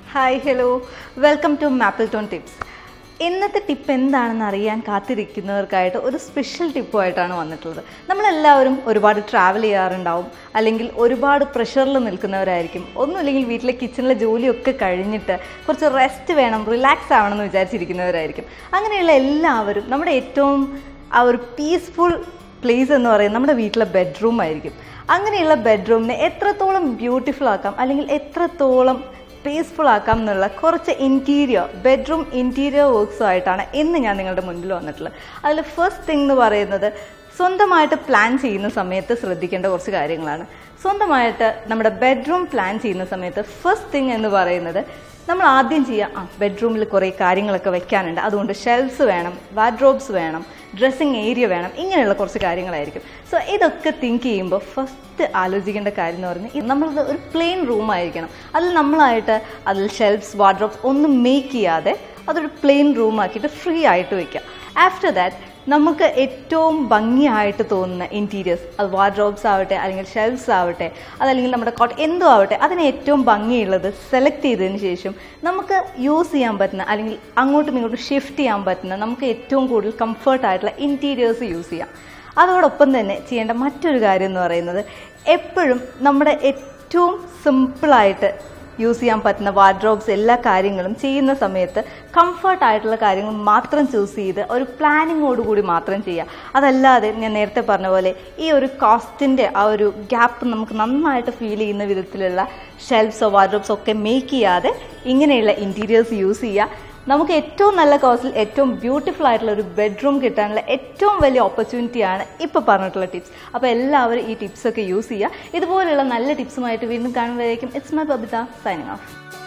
hi hello welcome to maple tone tips ഇന്നത്തെ tip എന്താണെന്ന് അറിയാൻ കാത്തിരിക്കുന്നവർക്കായിട്ട് ഒരു സ്പെഷ്യൽ ടിപ്പുമായിട്ടാണ് വന്നിട്ടുള്ളത് നമ്മളെല്ലാവരും ഒരുപാട് ട്രാവൽ ചെയ്യാറുണ്ടാവും അല്ലെങ്കിൽ ഒരുപാട് പ്രഷറിൽ നിൽക്കുന്നവരായിരിക്കും ഒന്നുമില്ലെങ്കിൽ വീട്ടിലെ കിച്ചണിലെ ജോലിയൊക്കെ കഴിഞ്ഞിട്ട് കുറച്ച് റെസ്റ്റ് വേണം റിലാക്സ് ആവണം എന്ന് വിചാരിച്ചിരിക്കുന്നവരായിരിക്കും അങ്ങനെയുള്ള എല്ലാവരും നമ്മുടെ ഏറ്റവും ആ ഒരു പീസ്ഫുൾ പ്ലേസ് എന്ന് പറയുന്നത് നമ്മുടെ വീട്ടിലെ ബെഡ്റൂം ആയിരിക്കും അങ്ങനെയുള്ള ബെഡ്റൂമിനെ എത്രത്തോളം ബ്യൂട്ടിഫുൾ ആക്കാം അല്ലെങ്കിൽ എത്രത്തോളം പീസ്ഫുൾ ആക്കാം എന്നുള്ള കുറച്ച് ഇൻറ്റീരിയർ ബെഡ്റൂം ഇൻറ്റീരിയർ വർക്ക്സും ആയിട്ടാണ് ഇന്ന് ഞാൻ നിങ്ങളുടെ മുന്നിൽ വന്നിട്ടുള്ളത് അതിൽ ഫസ്റ്റ് തിങ് എന്ന് പറയുന്നത് സ്വന്തമായിട്ട് പ്ലാൻ ചെയ്യുന്ന സമയത്ത് ശ്രദ്ധിക്കേണ്ട കുറച്ച് കാര്യങ്ങളാണ് സ്വന്തമായിട്ട് നമ്മുടെ ബെഡ്റൂം പ്ലാൻ ചെയ്യുന്ന സമയത്ത് ഫസ്റ്റ് തിങ് എന്ന് പറയുന്നത് നമ്മൾ ആദ്യം ചെയ്യുക ആ ബെഡ്റൂമിൽ കുറേ കാര്യങ്ങളൊക്കെ വെക്കാനുണ്ട് അതുകൊണ്ട് ഷെൽഫ്സ് വേണം വാഡ്രോബ്സ് വേണം ഡ്രസ്സിങ് ഏരിയ വേണം ഇങ്ങനെയുള്ള കുറച്ച് കാര്യങ്ങളായിരിക്കും സോ ഇതൊക്കെ തിങ്ക് ചെയ്യുമ്പോൾ ഫസ്റ്റ് ആലോചിക്കേണ്ട കാര്യം എന്ന് പറയുന്നത് നമ്മളത് ഒരു പ്ലെയിൻ റൂം ആയിരിക്കണം അതിൽ നമ്മളായിട്ട് അതിൽ ഷെൽഫ്സ് വാഡ്രോബ്സ് ഒന്നും മേക്ക് ചെയ്യാതെ അതൊരു പ്ലെയിൻ റൂം ആക്കിയിട്ട് ഫ്രീ ആയിട്ട് വെക്കുക ആഫ്റ്റർ ദാറ്റ് നമുക്ക് ഏറ്റവും ഭംഗിയായിട്ട് തോന്നുന്ന ഇൻറ്റീരിയേഴ്സ് അത് വാർഡ്രോബ്സ് ആവട്ടെ അല്ലെങ്കിൽ ഷെൽഫ്സ് ആവട്ടെ അതല്ലെങ്കിൽ നമ്മുടെ കോട്ട് എന്തോ ആവട്ടെ അതിന് ഏറ്റവും ഭംഗിയുള്ളത് സെലക്ട് ചെയ്തതിന് ശേഷം നമുക്ക് യൂസ് ചെയ്യാൻ പറ്റുന്ന അല്ലെങ്കിൽ അങ്ങോട്ടും ഇങ്ങോട്ടും ഷിഫ്റ്റ് ചെയ്യാൻ പറ്റുന്ന നമുക്ക് ഏറ്റവും കൂടുതൽ കംഫർട്ട് ആയിട്ടുള്ള ഇൻറ്റീരിയേഴ്സ് യൂസ് ചെയ്യാം അതോടൊപ്പം തന്നെ ചെയ്യേണ്ട മറ്റൊരു കാര്യം എന്ന് പറയുന്നത് എപ്പോഴും നമ്മുടെ ഏറ്റവും സിമ്പിളായിട്ട് യൂസ് ചെയ്യാൻ പറ്റുന്ന വാർഡ്രോബ്സ് എല്ലാ കാര്യങ്ങളും ചെയ്യുന്ന സമയത്ത് കംഫർട്ട് ആയിട്ടുള്ള കാര്യങ്ങൾ മാത്രം ചൂസ് ചെയ്ത് ഒരു പ്ലാനിങ്ങോടുകൂടി മാത്രം ചെയ്യുക അതല്ലാതെ ഞാൻ നേരത്തെ പറഞ്ഞ പോലെ ഈ ഒരു കോസ്റ്റിൻ്റെ ആ ഒരു ഗ്യാപ്പ് നമുക്ക് നന്നായിട്ട് ഫീൽ ചെയ്യുന്ന വിധത്തിലുള്ള ഷെൽഫ്സോ വാർഡ്രോബ്സോ ഒക്കെ മേക്ക് ചെയ്യാതെ ഇങ്ങനെയുള്ള ഇൻറ്റീരിയേഴ്സ് യൂസ് ചെയ്യുക നമുക്ക് ഏറ്റവും നല്ല കോസ്റ്റിൽ ഏറ്റവും ബ്യൂട്ടിഫുൾ ആയിട്ടുള്ള ഒരു ബെഡ്റൂം കിട്ടാനുള്ള ഏറ്റവും വലിയ ഓപ്പർച്യൂണിറ്റിയാണ് ഇപ്പോൾ പറഞ്ഞിട്ടുള്ള ടിപ്സ് അപ്പോൾ എല്ലാവരും ഈ ടിപ്സ് ഒക്കെ യൂസ് ചെയ്യുക ഇതുപോലെയുള്ള നല്ല ടിപ്സുമായിട്ട് വീണ്ടും കാണുമ്പോഴേക്കും it's my Babitha signing of